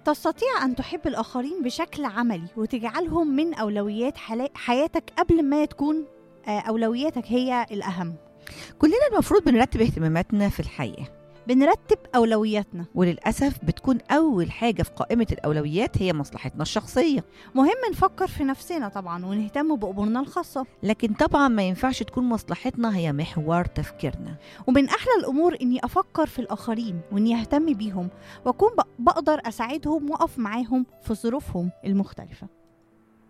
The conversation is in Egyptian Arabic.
تستطيع أن تحب الآخرين بشكل عملي وتجعلهم من أولويات حلا- حياتك قبل ما تكون آه، أولوياتك هي الأهم كلنا المفروض بنرتب اهتماماتنا في الحياه بنرتب أولوياتنا وللاسف بتكون اول حاجه في قائمه الاولويات هي مصلحتنا الشخصيه مهم نفكر في نفسنا طبعا ونهتم بأمورنا الخاصة لكن طبعا ما ينفعش تكون مصلحتنا هي محور تفكيرنا ومن أحلى الأمور إني أفكر في الآخرين وإني أهتم بيهم وأكون بق- بقدر أساعدهم وأقف معاهم في ظروفهم المختلفة